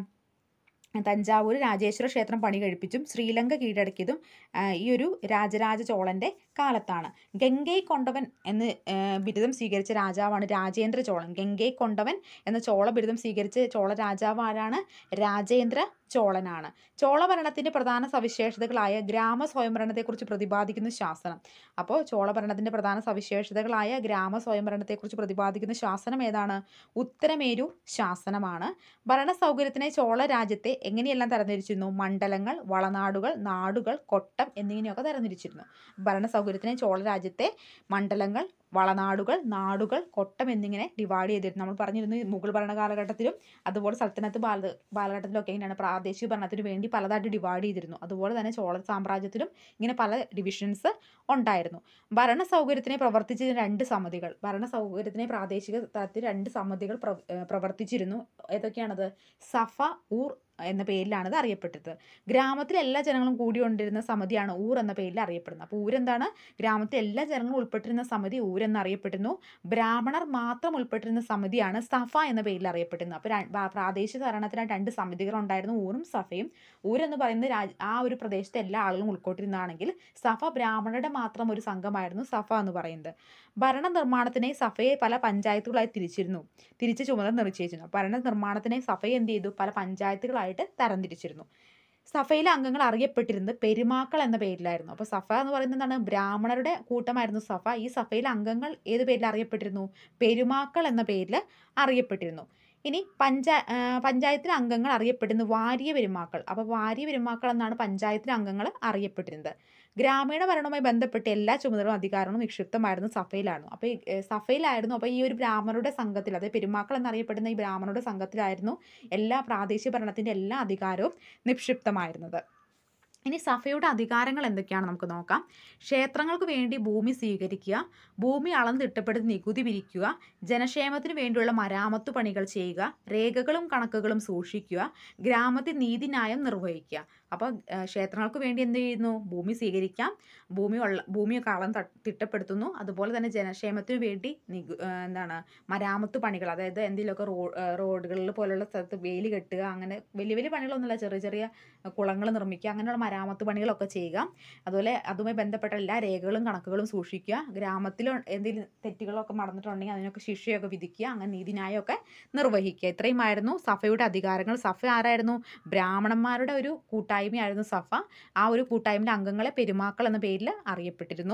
തഞ്ചാവൂർ രാജേശ്വര ക്ഷേത്രം പണി കഴിപ്പിച്ചും ശ്രീലങ്ക കീഴടക്കിയതും ആ, ഈ ഒരു രാജരാജ ചോളൻ്റെ കാലത്താണ് ഗംഗൈ കൊണ്ടവൻ എന്ന് ആ, ബിരുദം സ്വീകരിച്ച രാജാവാണ് രാജേന്ദ്ര ചോളൻ ഗംഗൈ കൊണ്ടവൻ എന്ന ചോള ബിരുദം സ്വീകരിച്ച ചോള രാജാവ് ആരാണ് രാജേന്ദ്ര ചോളനാണ് ചോള ഭരണത്തിൻ്റെ പ്രധാന സവിശേഷതകളായ ഗ്രാമ സ്വയംഭരണത്തെക്കുറിച്ച് പ്രതിപാദിക്കുന്ന ശാസനം അപ്പോൾ ചോള ഭരണത്തിൻ്റെ പ്രധാന സവിശേഷതകളായ ഗ്രാമ സ്വയംഭരണത്തെക്കുറിച്ച് പ്രതിപാദിക്കുന്ന ശാസനം ഏതാണ് ഉത്തരമേരൂർ ശാസനമാണ് ഭരണ സൗകര്യത്തിനെ ചോള രാജ്യത്തെ എങ്ങനെയെല്ലാം തരംതിരിച്ചിരുന്നു മണ്ഡലങ്ങൾ വളനാടുകൾ നാടുകൾ കൊട്ടം എന്നിങ്ങനെയൊക്കെ തരംതിരിച്ചിരുന്നു ഭരണ സൗകര്യത്തിനെ ചോള രാജ്യത്തെ മണ്ഡലങ്ങൾ വളനാടുകൾ നാടുകൾ കൊട്ടം എന്നിങ്ങനെ ഡിവൈഡ് ചെയ്തിരുന്നു നമ്മൾ പറഞ്ഞിരുന്നു ഈ മുഗൾ ഭരണ കാലഘട്ടത്തിലും അതുപോലെ സൽത്തനത്ത് ബാല കാലഘട്ടത്തിലൊക്കെ ഇങ്ങനെയാണ് പ്രാദേശിക ഭരണത്തിന് വേണ്ടി പലതായിട്ട് ഡിവൈഡ് ചെയ്തിരുന്നു അതുപോലെ തന്നെ ചോള സാമ്രാജ്യത്തിലും ഇങ്ങനെ പല ഡിവിഷൻസ് ഉണ്ടായിരുന്നു ഭരണ സൗകര്യത്തിനെ പ്രവർത്തിച്ചിരുന്ന രണ്ട് സമിതികൾ ഭരണ സൗകര്യത്തിനെ പ്രാദേശിക തലത്തിൽ രണ്ട് സമിതികൾ പ്രവ- ഏഹ് പ്രവർത്തിച്ചിരുന്നു ഏതൊക്കെയാണത് സഫ ഊർ എന്ന പേരിലാണ് ഇത് അറിയപ്പെട്ടത് ഗ്രാമത്തിലെ എല്ലാ ജനങ്ങളും കൂടിക്കൊണ്ടിരുന്ന സമിതിയാണ് ഊർ എന്ന പേരിൽ അറിയപ്പെടുന്നത് അപ്പോൾ ഊരെന്താണ് ഗ്രാമത്തിലെ എല്ലാ ജനങ്ങളും ഉൾപ്പെട്ടിരുന്ന സമിതി ഊരെന്ന് അറിയപ്പെടുന്നു ബ്രാഹ്മണർ മാത്രം ഉൾപ്പെട്ടിരുന്ന സമിതിയാണ് സഫ എന്ന പേരിൽ അറിയപ്പെടുന്നത് അപ്പോൾ ര- പ്രാ- പ്രാദേശിക ഭരണത്തിന് രണ്ട് സമിതികൾ ഉണ്ടായിരുന്നു ഊറും സഫയും ഊരെന്ന് പറയുന്നത് രാജ് ആ ഒരു പ്രദേശത്തെ എല്ലാ ആളുകളും ഉൾക്കൊണ്ടിരുന്നതാണെങ്കിൽ സഫ ബ്രാഹ്മണരുടെ മാത്രം ഒരു സംഘമായിരുന്നു സഫ എന്ന് പറയുന്നത് ഭരണ നിർമ്മാണത്തിനെ സഫയെ പല പഞ്ചായത്തുകളായി തിരിച്ചിരുന്നു തിരിച്ച് ചുമതല നിശ്ചയിച്ചിരുന്നു ഭരണ നിർമ്മാണത്തിനെ സഫയെ എന്ത് ചെയ്തു പല പഞ്ചായത്തുകളായിട്ട് തരംതിരിച്ചിരുന്നു സഫയിലെ അംഗങ്ങൾ അറിയപ്പെട്ടിരുന്നത് പെരുമാക്കൾ എന്ന പേരിലായിരുന്നു അപ്പോൾ സഫ എന്ന് പറയുന്നത് എന്താണ് ബ്രാഹ്മണരുടെ കൂട്ടമായിരുന്നു സഫ ഈ സഫയിലെ അംഗങ്ങൾ ഏത് പേരിൽ അറിയപ്പെട്ടിരുന്നു പെരുമാക്കൾ എന്ന പേരിൽ അറിയപ്പെട്ടിരുന്നു ഇനി പഞ്ചാ ആ, പഞ്ചായത്തിലെ അംഗങ്ങൾ അറിയപ്പെടുന്നു വാരിയ പെരുമാക്കൾ അപ്പോൾ വാരിയ പെരുമാക്കൾ എന്നാണ് പഞ്ചായത്തിലെ അംഗങ്ങൾ അറിയപ്പെട്ടിരുന്നത് ഗ്രാമീണ ഭരണവുമായി ബന്ധപ്പെട്ട് എല്ലാ ചുമതലകളും അധികാരങ്ങളും നിക്ഷിപ്തമായിരുന്നു സഫയിലായിരുന്നു അപ്പോൾ ഈ ഏ, സഫയിലായിരുന്നു അപ്പോൾ ഈ ഒരു ബ്രാഹ്മണരുടെ സംഘത്തിൽ അതായത് പെരുമാക്കൾ എന്നറിയപ്പെടുന്ന ഈ ബ്രാഹ്മണരുടെ സംഘത്തിലായിരുന്നു എല്ലാ പ്രാദേശിക ഭരണത്തിൻ്റെ എല്ലാ അധികാരവും നിക്ഷിപ്തമായിരുന്നത് ഇനി സഫയുടെ അധികാരങ്ങൾ എന്തൊക്കെയാണ് നമുക്ക് നോക്കാം ക്ഷേത്രങ്ങൾക്ക് വേണ്ടി ഭൂമി സ്വീകരിക്കുക ഭൂമി അളന്ന് തിട്ടപ്പെടുത്തി നികുതി പിരിക്കുക ജനക്ഷേമത്തിന് വേണ്ടിയുള്ള മരാമത്ത് പണികൾ ചെയ്യുക രേഖകളും കണക്കുകളും സൂക്ഷിക്കുക ഗ്രാമത്തിൽ നീതിന്യായം നിർവഹിക്കുക അപ്പോൾ ക്ഷേത്രങ്ങൾക്ക് വേണ്ടി എന്ത് ചെയ്യുന്നു ഭൂമി സ്വീകരിക്കാം ഭൂമി ഉള്ള ഭൂമിയൊക്കെ അളന്ന് തട്ട് തിട്ടപ്പെടുത്തുന്നു അതുപോലെ തന്നെ ജനക്ഷേമത്തിന് വേണ്ടി നികു ആ, എന്താണ് മരാമത്ത് പണികൾ അതായത് എന്തെങ്കിലുമൊക്കെ റോ റോഡുകളിൽ പോലുള്ള സ്ഥലത്ത് വേലി കെട്ടുക അങ്ങനെ വലിയ വലിയ പണികളൊന്നുമില്ല ചെറിയ ചെറിയ കുളങ്ങൾ നിർമ്മിക്കുക അങ്ങനെയുള്ള മരാമത്ത് പണികളൊക്കെ ചെയ്യുക അതുപോലെ അതുമായി ബന്ധപ്പെട്ട എല്ലാ രേഖകളും കണക്കുകളും സൂക്ഷിക്കുക ഗ്രാമത്തിൽ എന്തെങ്കിലും തെറ്റുകളൊക്കെ നടന്നിട്ടുണ്ടെങ്കിൽ അതിനൊക്കെ ശിക്ഷയൊക്കെ വിധിക്കുക അങ്ങനെ നീതിന്യായമൊക്കെ നിർവഹിക്കുക ഇത്രയുമായിരുന്നു സഫയുടെ അധികാരങ്ങൾ സഫ ആരായിരുന്നു ബ്രാഹ്മണന്മാരുടെ ഒരു കൂട്ടായ്മയായിരുന്നു സഫ ആ ഒരു കൂട്ടായ്മയിലെ അംഗങ്ങളെ പെരുമാക്കൾ എന്ന പേരിൽ അറിയപ്പെട്ടിരുന്നു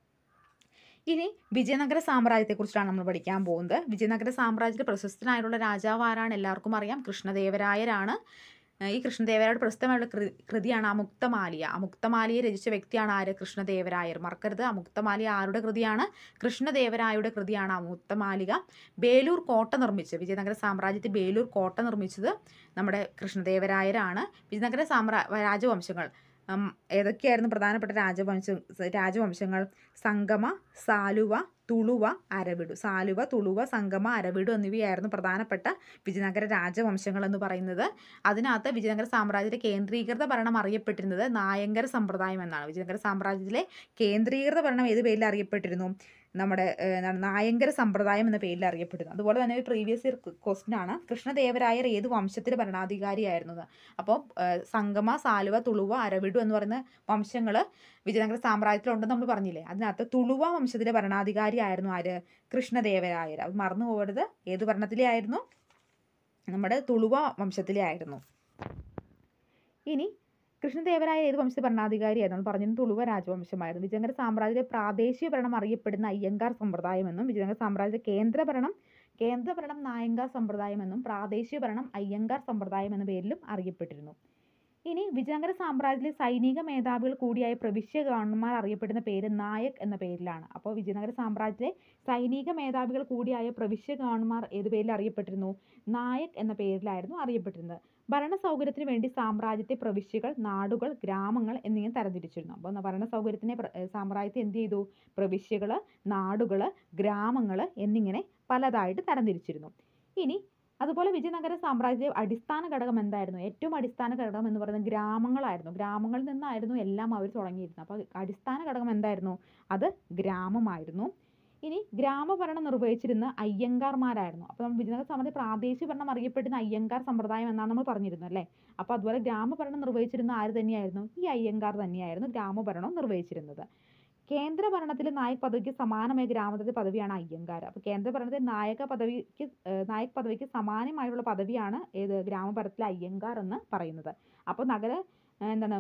ഇനി വിജയനഗര സാമ്രാജ്യത്തെക്കുറിച്ചാണ് നമ്മൾ പഠിക്കാൻ പോകുന്നത് വിജയനഗര സാമ്രാജ്യത്തിൽ പ്രശസ്തനായിട്ടുള്ള രാജാവ് ആരാണ് എല്ലാവർക്കും അറിയാം കൃഷ്ണദേവരായരാണ് ഏഹ് ഈ കൃഷ്ണദേവരായരുടെ പ്രസിദ്ധമായുള്ള കൃ കൃതിയാണ് അമുക്തമാലിയ അമുക്തമാലിയ രചിച്ച വ്യക്തിയാണ് ആര് കൃഷ്ണദേവരായർ മറക്കരുത് അമുക്തമാലിയ ആരുടെ കൃതിയാണ് കൃഷ്ണദേവരായയുടെ കൃതിയാണ് അമുക്തമാലിക ബേലൂർ കോട്ട നിർമ്മിച്ചത് വിജയനഗര സാമ്രാജ്യത്തിൽ ബേലൂർ കോട്ട നിർമ്മിച്ചത് നമ്മുടെ കൃഷ്ണദേവരായരാണ് വിജയനഗര സാമ്രാ രാജവംശങ്ങൾ ഉം, ഏതൊക്കെയായിരുന്നു പ്രധാനപ്പെട്ട രാജവംശ രാജവംശങ്ങൾ സംഗമ സാലുവ തുളുവ അരവിടു സാലുവ തുളുവ സംഗമ അരവിടു എന്നിവയായിരുന്നു പ്രധാനപ്പെട്ട വിജയനഗര രാജവംശങ്ങൾ എന്ന് പറയുന്നത് അതിനകത്ത് വിജയനഗര സാമ്രാജ്യത്തിലെ കേന്ദ്രീകൃത ഭരണം അറിയപ്പെട്ടിരുന്നത് നായങ്കര സമ്പ്രദായം എന്നാണ് വിജയനഗര സാമ്രാജ്യത്തിലെ കേന്ദ്രീകൃത ഭരണം ഏത് പേരിൽ അറിയപ്പെട്ടിരുന്നു നമ്മുടെ ഏഹ്, എന്താണ് നായങ്കര സമ്പ്രദായം എന്ന പേരിൽ അറിയപ്പെടുന്നു അതുപോലെ തന്നെ ഒരു പ്രീവിയസ് ഇയർ ക്വസ്റ്റ്യൻ ആണ് കൃഷ്ണദേവരായർ ഏത് വംശത്തിലെ ഭരണാധികാരിയായിരുന്നത് അപ്പോൾ സംഗമ സാലുവ തുളുവ അരവിടു എന്ന് പറയുന്ന വംശങ്ങൾ വിജയനഗര സാമ്രാജ്യത്തിലുണ്ടെന്ന് നമ്മൾ പറഞ്ഞില്ലേ അതിനകത്ത് തുളുവ വംശത്തിലെ ഭരണാധികാരിയായിരുന്നു ആര് കൃഷ്ണദേവരായർ അത് മറന്നു പോകരുത് ഏത് ഭരണത്തിലെ ആയിരുന്നു നമ്മുടെ തുളുവ വംശത്തിലെ ആയിരുന്നു ഇനി കൃഷ്ണദേവരായ ഏത് വംശ ഭരണാധികാരിയായിരുന്നു നമ്മൾ പറഞ്ഞത് തുളുവ രാജവംശമായിരുന്നു വിജയനഗര സാമ്രാജ്യത്തിലെ പ്രാദേശിക ഭരണം അറിയപ്പെടുന്ന അയ്യങ്കാർ സമ്പ്രദായം എന്നും വിജയനഗര സാമ്രാജ്യത്തിലെ കേന്ദ്ര ഭരണം കേന്ദ്ര ഭരണം നായങ്കാർ സമ്പ്രദായം എന്നും പ്രാദേശിക ഭരണം അയ്യങ്കാർ സമ്പ്രദായം എന്ന പേരിലും അറിയപ്പെട്ടിരുന്നു ഇനി വിജയനഗര സാമ്രാജ്യത്തിലെ സൈനിക മേധാവികൾ കൂടിയായ പ്രവിശ്യ ഗവർണർമാർ അറിയപ്പെടുന്ന പേര് നായക് എന്ന പേരിലാണ് അപ്പോൾ വിജയനഗര സാമ്രാജ്യത്തിലെ സൈനിക മേധാവികൾ കൂടിയായ പ്രവിശ്യ ഗവർണർമാർ ഏത് പേരിൽ അറിയപ്പെട്ടിരുന്നു നായക് എന്ന പേരിലായിരുന്നു അറിയപ്പെട്ടിരുന്നത് ഭരണ സൗകര്യത്തിന് വേണ്ടി സാമ്രാജ്യത്തെ പ്രവിശ്യകൾ നാടുകൾ ഗ്രാമങ്ങൾ എന്നിങ്ങനെ തരംതിരിച്ചിരുന്നു അപ്പോൾ ഭരണ സൗകര്യത്തിനെ പ്ര- ഏഹ് സാമ്രാജ്യത്തെ എന്ത് ചെയ്തു പ്രവിശ്യകൾ നാടുകൾ ഗ്രാമങ്ങൾ എന്നിങ്ങനെ പലതായിട്ട് തരംതിരിച്ചിരുന്നു ഇനി അതുപോലെ വിജയനഗര സാമ്രാജ്യത്തിലെ അടിസ്ഥാന ഘടകം എന്തായിരുന്നു ഏറ്റവും അടിസ്ഥാന ഘടകം എന്ന് പറയുന്നത് ഗ്രാമങ്ങളായിരുന്നു ഗ്രാമങ്ങളിൽ നിന്നായിരുന്നു എല്ലാം അവർ തുടങ്ങിയിരുന്നത് അപ്പോൾ അടിസ്ഥാന ഘടകം എന്തായിരുന്നു അത് ഗ്രാമമായിരുന്നു ഇനി ഗ്രാമഭരണം നിർവഹിച്ചിരുന്ന അയ്യങ്കാർമാരായിരുന്നു അപ്പോൾ നമ്മൾ വിജയനഗര സാമ്രാജ്യ പ്രാദേശിക ഭരണം അറിയപ്പെടുന്ന അയ്യങ്കാർ സമ്പ്രദായം എന്നാണ് നമ്മൾ പറഞ്ഞിരുന്നത് അല്ലേ അപ്പോൾ അതുപോലെ ഗ്രാമഭരണം നിർവഹിച്ചിരുന്ന ആര് തന്നെയായിരുന്നു ഈ അയ്യങ്കാർ തന്നെയായിരുന്നു ഗ്രാമഭരണം നിർവഹിച്ചിരുന്നത് കേന്ദ്ര ഭരണത്തിലെ നായക് പദവിക്ക് സമാനമായ ഗ്രാമത്തിലെ പദവിയാണ് അയ്യങ്കാർ അപ്പോൾ കേന്ദ്ര ഭരണത്തിലെ നായക പദവിക്ക് ഏഹ് നായക് പദവിക്ക് സമാനമായുള്ള പദവിയാണ് ഏത് ഗ്രാമഭരണത്തിലെ അയ്യങ്കാർ എന്ന് പറയുന്നത് അപ്പോൾ നഗര ഏഹ് എന്താണ്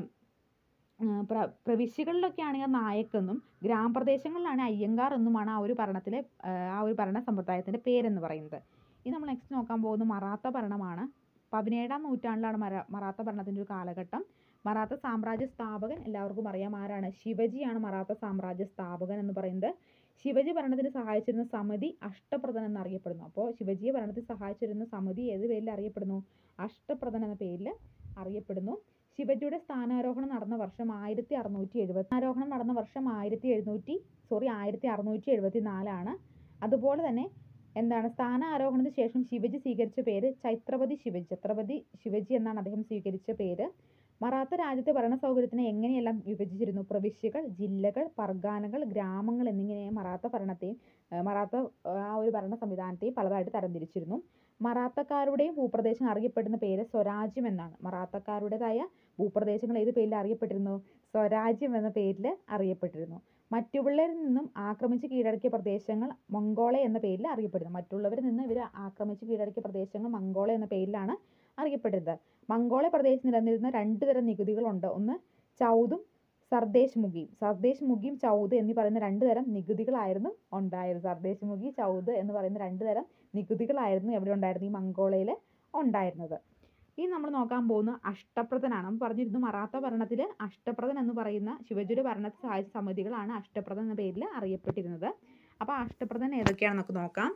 ഏഹ് പ്ര പ്രവിശ്യകളിലൊക്കെ ആണെങ്കിൽ നായക് എന്നും ഗ്രാമപ്രദേശങ്ങളിലാണ് അയ്യങ്കാർ എന്നുമാണ് ആ ഒരു ഭരണത്തിലെ ഏഹ് ആ ഒരു ഭരണ സമ്പ്രദായത്തിൻ്റെ പേരെന്ന് പറയുന്നത് ഇനി നമ്മൾ നെക്സ്റ്റ് നോക്കാൻ പോകുന്നത് മറാത്ത ഭരണമാണ് പതിനേഴാം നൂറ്റാണ്ടിലാണ് മര മറാത്ത ഭരണത്തിൻ്റെ ഒരു കാലഘട്ടം മറാത്ത സാമ്രാജ്യ സ്ഥാപകൻ എല്ലാവർക്കും അറിയാം ആരാണ് ശിവജിയാണ് മറാത്ത സാമ്രാജ്യ സ്ഥാപകൻ എന്ന് പറയുന്നത് ശിവജി ഭരണത്തിന് സഹായിച്ചിരുന്ന സമിതി അഷ്ടപ്രധാൻ എന്നറിയപ്പെടുന്നു അപ്പോൾ ശിവജിയെ ഭരണത്തിൽ സഹായിച്ചിരുന്ന സമിതി ഏത് പേരിൽ അറിയപ്പെടുന്നു അഷ്ടപ്രധാൻ എന്ന പേരിൽ അറിയപ്പെടുന്നു ശിവജിയുടെ സ്ഥാനാരോഹണം നടന്ന വർഷം ആയിരത്തി അറുന്നൂറ്റി എഴുപത്തി ആരോഹണം നടന്ന വർഷം ആയിരത്തി എഴുന്നൂറ്റി സോറി ആയിരത്തി അറുന്നൂറ്റി എഴുപത്തി നാലാണ് അതുപോലെ തന്നെ എന്താണ് സ്ഥാനാരോഹണത്തിന് ശേഷം ശിവജി സ്വീകരിച്ച പേര് ചൈത്രപതി ശിവജി ഛത്രപതി ശിവജി എന്നാണ് അദ്ദേഹം സ്വീകരിച്ച പേര് മറാത്ത രാജ്യത്തെ ഭരണ സൗകര്യത്തിനെ എങ്ങനെയെല്ലാം വിഭജിച്ചിരുന്നു പ്രവിശ്യകൾ ജില്ലകൾ പർഗാനകൾ ഗ്രാമങ്ങൾ എന്നിങ്ങനെ മറാത്ത ഭരണത്തെയും ഏഹ് മറാത്ത ഏഹ് ആ ഒരു ഭരണ സംവിധാനത്തെയും പലതായിട്ട് തരംതിരിച്ചിരുന്നു മറാത്തക്കാരുടെയും ഭൂപ്രദേശം അറിയപ്പെടുന്ന പേര് സ്വരാജ്യം എന്നാണ് മറാത്തക്കാരുടേതായ ഭൂപ്രദേശങ്ങൾ ഏത് പേരിൽ അറിയപ്പെട്ടിരുന്നു സ്വരാജ്യം എന്ന പേരിൽ അറിയപ്പെട്ടിരുന്നു മറ്റുള്ളവരിൽ നിന്നും ആക്രമിച്ച് കീഴടക്കിയ പ്രദേശങ്ങൾ മംഗോള എന്ന പേരിൽ അറിയപ്പെടുന്നു മറ്റുള്ളവരിൽ നിന്ന് ഇവർ ആക്രമിച്ച് കീഴടക്കിയ പ്രദേശങ്ങൾ മംഗോള എന്ന പേരിലാണ് അറിയപ്പെടുന്നത് മംഗോള പ്രദേശത്ത് നിലനിന്നിരുന്ന രണ്ട് തരം നികുതികളുണ്ട് ഒന്ന് ചൗദും സർദേശ് മുഖിയും സർദേശ് മുഖിയും ചൗദ് എന്നീ പറയുന്ന രണ്ട് തരം നികുതികളായിരുന്നു ഉണ്ടായിരുന്നത് സർദേശ് മുഖി ചൗദ് എന്ന് പറയുന്ന രണ്ട് തരം നികുതികളായിരുന്നു എവിടെ ഉണ്ടായിരുന്നത് ഈ മംഗോളയിൽ ഉണ്ടായിരുന്നത് ഇനി നമ്മൾ നോക്കാൻ പോകുന്ന അഷ്ടപ്രദനാണ് നമ്മൾ പറഞ്ഞിരുന്നു മറാത്ത ഭരണത്തിൽ അഷ്ടപ്രദൻ എന്ന് പറയുന്ന ശിവജിയുടെ ഭരണത്തെ സഹായിച്ച സമിതികളാണ് അഷ്ടപ്രദൻ എന്ന പേരിൽ അറിയപ്പെട്ടിരുന്നത് അപ്പോൾ അഷ്ടപ്രദൻ ഏതൊക്കെയാണെന്ന് നമുക്ക് നോക്കാം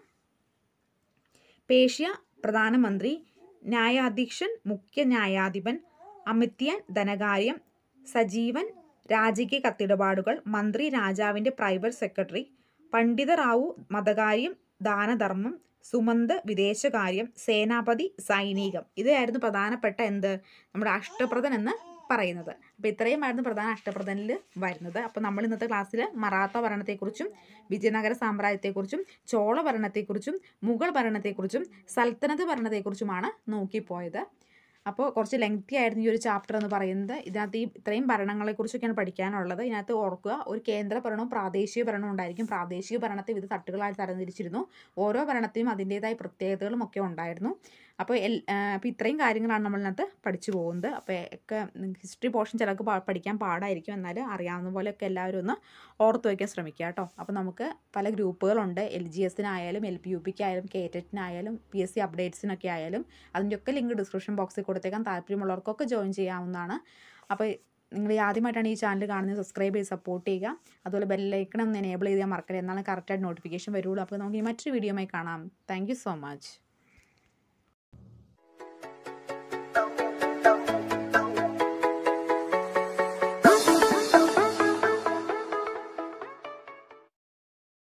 പേഷ്യ പ്രധാനമന്ത്രി ന്യായാധീശൻ മുഖ്യ ന്യായാധിപൻ അമിത്യൻ ധനകാര്യം സജീവൻ രാജകീയ കത്തിടപാടുകൾ മന്ത്രി രാജാവിൻ്റെ പ്രൈവറ്റ് സെക്രട്ടറി പണ്ഡിത റാവു മതകാര്യം ദാനധർമ്മം സുമന്ത് വിദേശകാര്യം സേനാപതി സൈനികം ഇതായിരുന്നു പ്രധാനപ്പെട്ട എന്ത് നമ്മുടെ അഷ്ടപ്രദൻ എന്ന് പറയുന്നത് അപ്പോൾ ഇത്രയുമായിരുന്നു പ്രധാന അഷ്ടപ്രദനിൽ വരുന്നത് അപ്പോൾ നമ്മൾ ഇന്നത്തെ ക്ലാസ്സിൽ മറാത്ത ഭരണത്തെക്കുറിച്ചും വിജയനഗര സാമ്രാജ്യത്തെക്കുറിച്ചും ചോള ഭരണത്തെക്കുറിച്ചും മുഗൾ ഭരണത്തെക്കുറിച്ചും സൽത്തനത്ത് ഭരണത്തെക്കുറിച്ചുമാണ് നോക്കിപ്പോയത് അപ്പോൾ കുറച്ച് ലെങ്തി ആയിരുന്നു ഈ ഒരു ചാപ്റ്റർ എന്ന് പറയുന്നത് ഇതിനകത്ത് ഈ ഇത്രയും ഭരണങ്ങളെക്കുറിച്ചൊക്കെയാണ് പഠിക്കാനുള്ളത് ഇതിനകത്ത് ഓർക്കുക ഒരു കേന്ദ്ര ഭരണവും പ്രാദേശിക ഭരണവും ഉണ്ടായിരിക്കും പ്രാദേശിക ഭരണത്തെ വിവിധ തട്ടുകളായി തരംതിരിച്ചിരുന്നു ഓരോ ഭരണത്തിനും അതിൻ്റേതായ പ്രത്യേകതകളും ഒക്കെ ഉണ്ടായിരുന്നു അപ്പോൾ എൽ അപ്പോൾ ഇത്രയും കാര്യങ്ങളാണ് നമ്മളിനകത്ത് പഠിച്ചു പോകുന്നത് അപ്പോൾ ഒക്കെ ഹിസ്റ്ററി പോർഷൻ ചിലർക്ക് പാ- പഠിക്കാൻ പാടായിരിക്കും എന്നാൽ അറിയാവുന്ന പോലെയൊക്കെ എല്ലാവരും ഒന്ന് ഓർത്ത് വയ്ക്കാൻ ശ്രമിക്കുക കേട്ടോ അപ്പോൾ നമുക്ക് പല ഗ്രൂപ്പുകളുണ്ട് എൽ ജി എസിനായാലും എൽ പി യു പിക്കായാലും കെ ടെറ്റിനായാലും പി എസ് സി അപ്ഡേറ്റ്സിനൊക്കെ ആയാലും അതിൻ്റെയൊക്കെ ലിങ്ക് ഡിസ്ക്രിപ്ഷൻ ബോക്സിൽ കൊടുത്തേക്കാൻ താല്പര്യമുള്ളവർക്കൊക്കെ ജോയിൻ ചെയ്യാവുന്നതാണ് അപ്പോൾ നിങ്ങൾ ആദ്യമായിട്ടാണ് ഈ ചാനൽ കാണുന്നത് സബ്സ്ക്രൈബ് ചെയ്ത് സപ്പോർട്ട് ചെയ്യുക അതുപോലെ ബെല്ലൈക്കൺ ഒന്ന് എനേബിൾ ചെയ്താൽ മറക്കരുത് എന്നാലും കറക്റ്റായിട്ട് നോട്ടിഫിക്കേഷൻ വരുള്ളൂ അപ്പോൾ നമുക്ക് ഈ മറ്റൊരു വീഡിയോയുമായി കാണാം താങ്ക് യു സോ മച്ച്